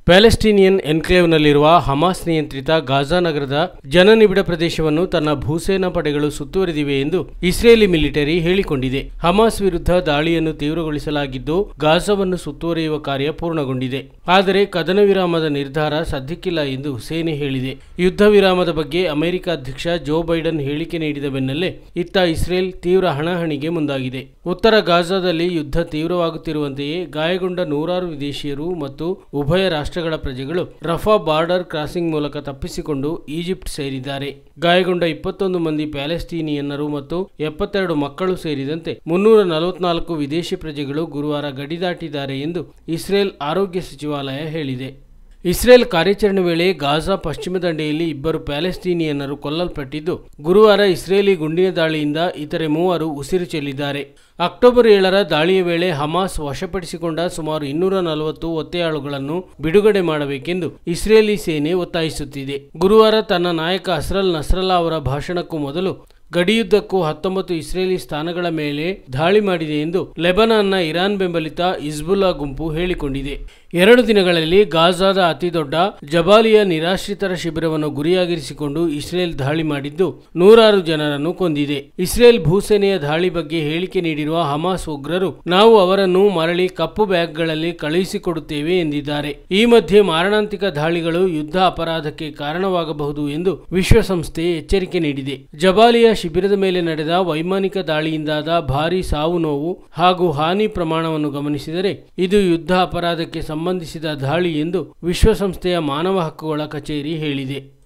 ಪ್ಯಾಲೆಸ್ಟೀನಿಯನ್ ಎನ್ಕ್ಲೇವ್ನಲ್ಲಿರುವ Hamas ನಿಯಂತ್ರಿತ Gaza ನಗರದ ಜನನಿಬಿಡ ಪ್ರದೇಶವನ್ನು ತನ್ನ ಭೂಸೇನಾ ಪಡೆಗಳು ಸುತ್ತುವರಿದಿವೆ ಎಂದು ಇಸ್ರೇಲಿ ಮಿಲಿಟರಿ ಹೇಳಿಕೊಂಡಿದೆ ಹಮಾಸ್ ವಿರುದ್ಧ ದಾಳಿಯನ್ನು ತೀವ್ರಗೊಳಿಸಲಾಗಿದ್ದು ಗಾಜಾವನ್ನು ಸುತ್ತುವರಿಯುವ ಕಾರ್ಯ ಪೂರ್ಣಗೊಂಡಿದೆ ಆದರೆ ಕದನ ವಿರಾಮದ ನಿರ್ಧಾರ ಸದ್ಯಕ್ಕಿಲ್ಲ ಎಂದು ಸೇನೆ ಹೇಳಿದೆ ಯುದ್ಧ ವಿರಾಮದ ಬಗ್ಗೆ ಅಮೆರಿಕ ಅಧ್ಯಕ್ಷ ಜೋ ಬೈಡನ್ ಹೇಳಿಕೆ ನೀಡಿದ ಬೆನ್ನಲ್ಲೇ ಇತ್ತ ಇಸ್ರೇಲ್ ತೀವ್ರ ಹಣಾಹಣಿಗೆ ಮುಂದಾಗಿದೆ ಉತ್ತರ ಗಾಜಾದಲ್ಲಿ ಯುದ್ಧ ತೀವ್ರವಾಗುತ್ತಿರುವಂತೆಯೇ ಗಾಯಗೊಂಡ ನೂರಾರು ವಿದೇಶಿಯರು ಮತ್ತು ಉಭಯ ರಾಷ್ಟ್ರಗಳ ಪ್ರಜೆಗಳು ರಫಾ ಬಾರ್ಡರ್ ಕ್ರಾಸಿಂಗ್ ಮೂಲಕ ತಪ್ಪಿಸಿಕೊಂಡು ಈಜಿಪ್ಟ್ ಸೇರಿದ್ದಾರೆ ಗಾಯಗೊಂಡ ಇಪ್ಪತ್ತೊಂದು ಮಂದಿ ಪ್ಯಾಲೆಸ್ಟೀನಿಯನ್ನರು ಮತ್ತು ಎಪ್ಪತ್ತೆರಡು ಮಕ್ಕಳು ಸೇರಿದಂತೆ ಮುನ್ನೂರ ನಲವತ್ನಾಲ್ಕು ವಿದೇಶಿ ಪ್ರಜೆಗಳು ಗುರುವಾರ ಗಡಿ ದಾಟಿದ್ದಾರೆ ಎಂದು ಇಸ್ರೇಲ್ ಆರೋಗ್ಯ ಸಚಿವಾಲಯ ಹೇಳಿದೆ ಇಸ್ರೇಲ್ ಕಾರ್ಯಾಚರಣೆ ವೇಳೆ ಗಾಜಾ ಪಶ್ಚಿಮ ದಂಡೆಯಲ್ಲಿ ಇಬ್ಬರು ಪ್ಯಾಲೆಸ್ಟೀನಿಯನ್ನರು ಕೊಲ್ಲಲ್ಪಟ್ಟಿದ್ದು ಗುರುವಾರ ಇಸ್ರೇಲಿ ಗುಂಡಿನ ದಾಳಿಯಿಂದ ಇತರೆ ಮೂವರು ಉಸಿರು ಚೆಲ್ಲಿದ್ದಾರೆ ಅಕ್ಟೋಬರ್ ಏಳರ ದಾಳಿಯ ವೇಳೆ ಹಮಾಸ್ ವಶಪಡಿಸಿಕೊಂಡ ಸುಮಾರು ಇನ್ನೂರ ನಲವತ್ತು ಒತ್ತೆಯಾಳುಗಳನ್ನು ಬಿಡುಗಡೆ ಮಾಡಬೇಕೆಂದು ಇಸ್ರೇಲಿ ಸೇನೆ ಒತ್ತಾಯಿಸುತ್ತಿದೆ ಗುರುವಾರ ತನ್ನ ನಾಯಕ ಅಸ್ರಲ್ ನಸ್ರಲ್ಲಾ ಅವರ ಭಾಷಣಕ್ಕೂ ಮೊದಲು ಗಡಿಯುದ್ದಕ್ಕೂ ಹತ್ತೊಂಬತ್ತು ಇಸ್ರೇಲಿ ಸ್ಥಾನಗಳ ಮೇಲೆ ದಾಳಿ ಮಾಡಿದೆ ಎಂದು ಲೆಬನಾನ್ನ ಇರಾನ್ ಬೆಂಬಲಿತ ಇಸ್ಬುಲ್ಲಾ ಗುಂಪು ಹೇಳಿಕೊಂಡಿದೆ ಎರಡು ದಿನಗಳಲ್ಲಿ ಗಾಜಾದ ಅತಿದೊಡ್ಡ ಜಬಾಲಿಯ ನಿರಾಶ್ರಿತರ ಶಿಬಿರವನ್ನು ಗುರಿಯಾಗಿರಿಸಿಕೊಂಡು ಇಸ್ರೇಲ್ ದಾಳಿ ಮಾಡಿದ್ದು ನೂರಾರು ಜನರನ್ನು ಕೊಂದಿದೆ ಇಸ್ರೇಲ್ ಭೂಸೇನೆಯ ದಾಳಿ ಬಗ್ಗೆ ಹೇಳಿಕೆ ನೀಡಿರುವ ಹಮಾಸ್ ಉಗ್ರರು ನಾವು ಅವರನ್ನು ಮರಳಿ ಕಪ್ಪು ಬ್ಯಾಗ್ಗಳಲ್ಲಿ ಕಳುಹಿಸಿಕೊಡುತ್ತೇವೆ ಎಂದಿದ್ದಾರೆ ಈ ಮಧ್ಯೆ ಮಾರಣಾಂತಿಕ ದಾಳಿಗಳು ಯುದ್ಧ ಅಪರಾಧಕ್ಕೆ ಕಾರಣವಾಗಬಹುದು ಎಂದು ವಿಶ್ವಸಂಸ್ಥೆ ಎಚ್ಚರಿಕೆ ನೀಡಿದೆ ಜಬಾಲಿಯ ಶಿಬಿರದ ಮೇಲೆ ನಡೆದ ವೈಮಾನಿಕ ದಾಳಿಯಿಂದಾದ ಭಾರೀ ಸಾವು ನೋವು ಹಾಗೂ ಹಾನಿ ಪ್ರಮಾಣವನ್ನು ಗಮನಿಸಿದರೆ ಇದು ಯುದ್ಧ ಅಪರಾಧಕ್ಕೆ ಸಂಬಂಧಿಸಿದ ದಾಳಿ ಎಂದು ವಿಶ್ವಸಂಸ್ಥೆಯ ಮಾನವ ಹಕ್ಕುಗಳ ಕಚೇರಿ ಹೇಳಿದೆ